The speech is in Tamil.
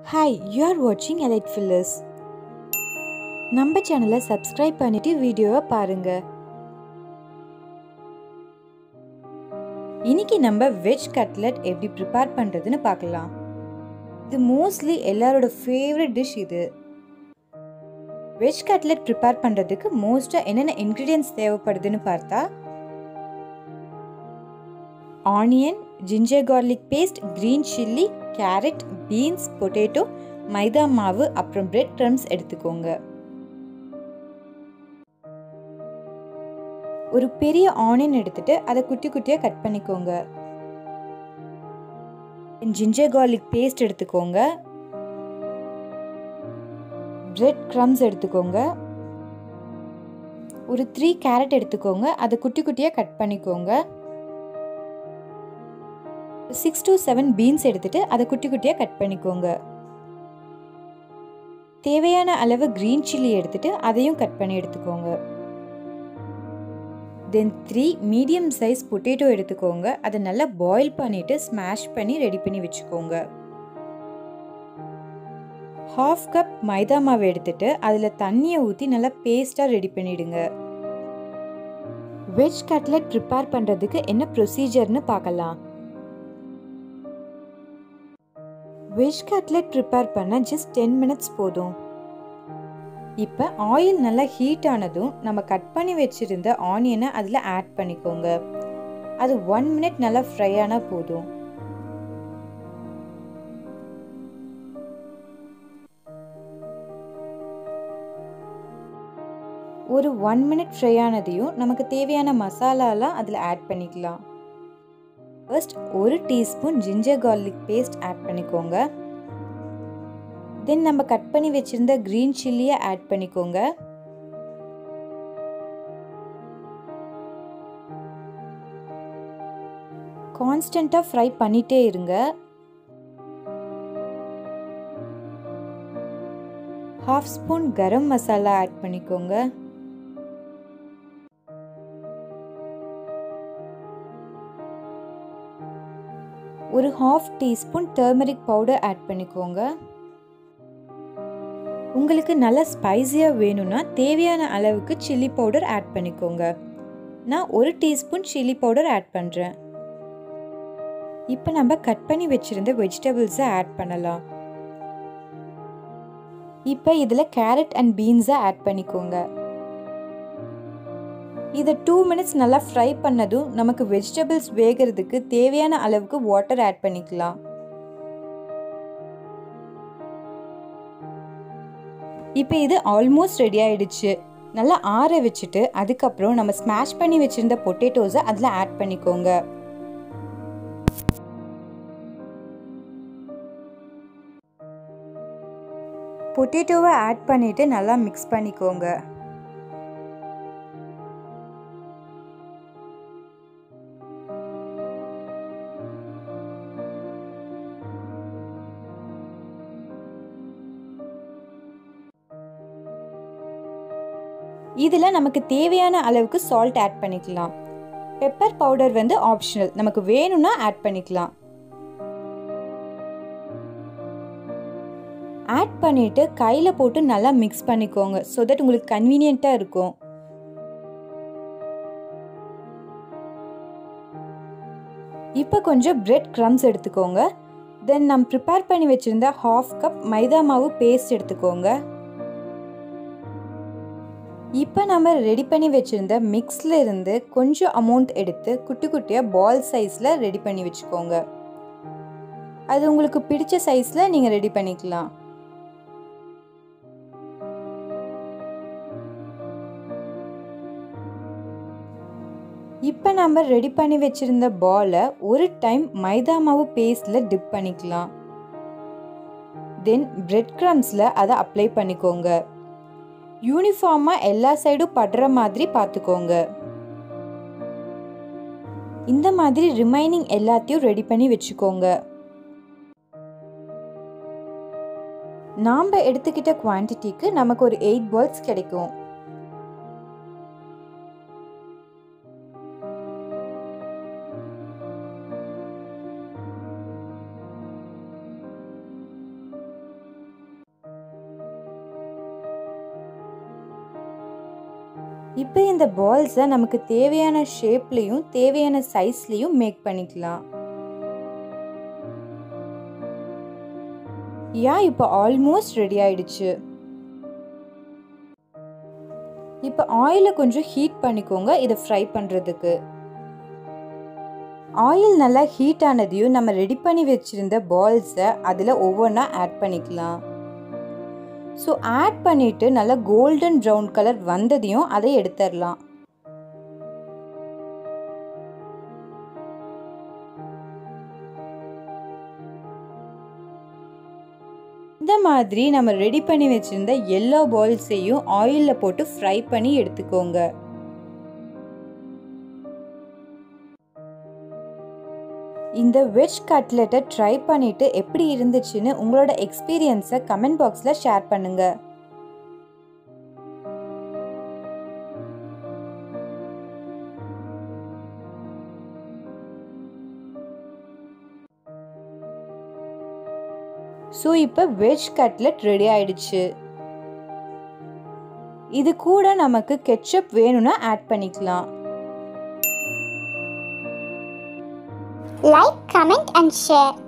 ஹாய் யூ ஆர் வாட்சிங் எலைட் ஃபில்லர்ஸ் நம்ம சேனலை சப்ஸ்கிரைப் பண்ணிட்டு வீடியோவை பாருங்க இன்னைக்கு நம்ம வெஜ் கட்லெட் எப்படி ப்ரிப்பேர் பண்ணுறதுன்னு பார்க்கலாம் இது மோஸ்ட்லி எல்லாரோட ஃபேவரட் டிஷ் இது வெஜ் கட்லெட் ப்ரிப்பேர் பண்ணுறதுக்கு மோஸ்ட்டாக என்னென்ன இன்க்ரீடியன்ஸ் தேவைப்படுதுன்னு பார்த்தா onion ginger garlic paste green chilli carrot beans potato maida மாவு அப்புறம் பிரெட் க்ரம்ஸ் எடுத்துக்கோங்க ஒரு பெரிய ஆனியன் எடுத்துட்டு அதை குட்டி குட்டியாக கட் பண்ணிக்கோங்க ஜிஞ்சர் கார்லிக் பேஸ்ட் எடுத்துக்கோங்க பிரெட் க்ரம்ஸ் எடுத்துக்கோங்க ஒரு த்ரீ கேரட் எடுத்துக்கோங்க அதை குட்டி குட்டியாக கட் பண்ணிக்கோங்க சிக்ஸ் டு செவன் பீன்ஸ் எடுத்துட்டு அதை குட்டி குட்டியாக கட் பண்ணிக்கோங்க தேவையான அளவு க்ரீன் சில்லி எடுத்துட்டு அதையும் கட் பண்ணி எடுத்துக்கோங்க then three medium size potato எடுத்துக்கோங்க அதை நல்லா பாயில் பண்ணிட்டு ஸ்மாஷ் பண்ணி ரெடி பண்ணி வச்சுக்கோங்க ஹாஃப் கப் மைதா மாவு எடுத்துட்டு அதில் தண்ணியை ஊற்றி நல்லா பேஸ்ட்டாக ரெடி பண்ணிடுங்க வெஜ் கட்லெட் ப்ரிப்பேர் பண்ணுறதுக்கு என்ன ப்ரொசீஜர்னு பார்க்கலாம் வெஜ் கட்லெட் ப்ரிப்பேர் பண்ண ஜஸ்ட் டென் மினிட்ஸ் போதும் இப்போ ஆயில் நல்லா ஹீட் ஆனதும் நம்ம கட் பண்ணி வச்சுருந்த ஆனியனை அதில் ஆட் பண்ணிக்கோங்க அது ஒன் மினிட் நல்லா ஃப்ரை ஆனால் போதும் ஒரு ஒன் மினிட் ஃப்ரை ஆனதையும் நமக்கு தேவையான மசாலாலாம் அதில் ஆட் பண்ணிக்கலாம் ஃபர்ஸ்ட் ஒரு teaspoon ginger garlic paste add பண்ணிக்கோங்க தென் நம்ம கட் பண்ணி வச்சுருந்த க்ரீன் சில்லியை ஆட் பண்ணிக்கோங்க கான்ஸ்டண்ட்டாக ஃப்ரை பண்ணிகிட்டே இருங்க half spoon garam masala add பண்ணிக்கோங்க ஒரு half teaspoon turmeric powder add பண்ணிக்கோங்க உங்களுக்கு நல்ல ஸ்பைஸியாக வேணும்னா தேவையான அளவுக்கு சில்லி பவுடர் ஆட் பண்ணிக்கோங்க நான் ஒரு டீஸ்பூன் சில்லி பவுடர் ஆட் பண்ணுறேன் இப்போ நம்ம கட் பண்ணி வச்சுருந்த வெஜிடபிள்ஸை ஆட் பண்ணலாம் இப்போ இதில் கேரட் அண்ட் பீன்ஸை ஆட் பண்ணிக்கோங்க இதை டூ மினிட்ஸ் நல்லா ஃப்ரை பண்ணதும் நமக்கு வெஜிடபிள்ஸ் வேகிறதுக்கு தேவையான அளவுக்கு வாட்டர் ஆட் பண்ணிக்கலாம் இப்போ இது ஆல்மோஸ்ட் ரெடி ஆயிடுச்சு நல்லா ஆற வச்சுட்டு அதுக்கப்புறம் நம்ம ஸ்மாஷ் பண்ணி வச்சுருந்த பொட்டேட்டோஸை அதில் ஆட் பண்ணிக்கோங்க பொட்டேட்டோவை ஆட் பண்ணிவிட்டு நல்லா மிக்ஸ் பண்ணிக்கோங்க இதில் நமக்கு தேவையான அளவுக்கு சால்ட் ஆட் பண்ணிக்கலாம் பெப்பர் பவுடர் வந்து ஆப்ஷனல் நமக்கு வேணும்னா ஆட் பண்ணிக்கலாம் ஆட் பண்ணிட்டு கையில் போட்டு நல்லா மிக்ஸ் பண்ணிக்கோங்க ஸோ தட் உங்களுக்கு கன்வீனியண்ட்டாக இருக்கும் இப்போ கொஞ்சம் பிரெட் க்ரம்ஸ் எடுத்துக்கோங்க தென் நம்ம ப்ரிப்பேர் பண்ணி வச்சுருந்த ஹாஃப் கப் மைதா மாவு பேஸ்ட் எடுத்துக்கோங்க இப்போ நம்ம ரெடி பண்ணி வச்சுருந்த மிக்ஸில் இருந்து கொஞ்சம் அமௌண்ட் எடுத்து குட்டி குட்டியாக பால் சைஸில் ரெடி பண்ணி வச்சுக்கோங்க அது உங்களுக்கு பிடிச்ச சைஸில் நீங்கள் ரெடி பண்ணிக்கலாம் இப்போ நம்ம ரெடி பண்ணி வச்சுருந்த பாலை ஒரு டைம் மைதா மாவு பேஸ்டில் டிப் பண்ணிக்கலாம் தென் பிரெட் க்ரம்ஸில் அதை அப்ளை பண்ணிக்கோங்க யூனிஃபார்மாக எல்லா சைடும் படுற மாதிரி பார்த்துக்கோங்க இந்த மாதிரி ரிமைனிங் எல்லாத்தையும் ரெடி பண்ணி வச்சுக்கோங்க நாம் எடுத்துக்கிட்ட குவான்டிட்டிக்கு நமக்கு ஒரு எயிட் பால்ஸ் கிடைக்கும் இப்போ இந்த பால்ஸை நமக்கு தேவையான ஷேப்லேயும் தேவையான சைஸ்லேயும் மேக் பண்ணிக்கலாம் யா இப்போ ஆல்மோஸ்ட் ரெடி ஆயிடுச்சு இப்போ ஆயிலை கொஞ்சம் ஹீட் பண்ணிக்கோங்க இதை ஃப்ரை பண்ணுறதுக்கு ஆயில் நல்லா ஹீட் ஆனதையும் நம்ம ரெடி பண்ணி வச்சுருந்த பால்ஸை அதில் ஒவ்வொன்றா ஆட் பண்ணிக்கலாம் ஸோ ஆட் பண்ணிவிட்டு நல்லா கோல்டன் ப்ரௌன் கலர் வந்ததையும் அதை எடுத்துடலாம் இந்த மாதிரி நம்ம ரெடி பண்ணி வச்சுருந்த எல்லா பால்ஸையும் ஆயிலில் போட்டு ஃப்ரை பண்ணி எடுத்துக்கோங்க இந்த வெஜ் கட்லெட்டை ட்ரை பண்ணிவிட்டு எப்படி இருந்துச்சுன்னு உங்களோட எக்ஸ்பீரியன்ஸை கமெண்ட் பாக்ஸில் ஷேர் பண்ணுங்கள் ஸோ இப்போ வெஜ் கட்லெட் ரெடி ஆயிடுச்சு இது கூட நமக்கு கெச்சப் வேணும்னா ஆட் பண்ணிக்கலாம் Like, comment, and share.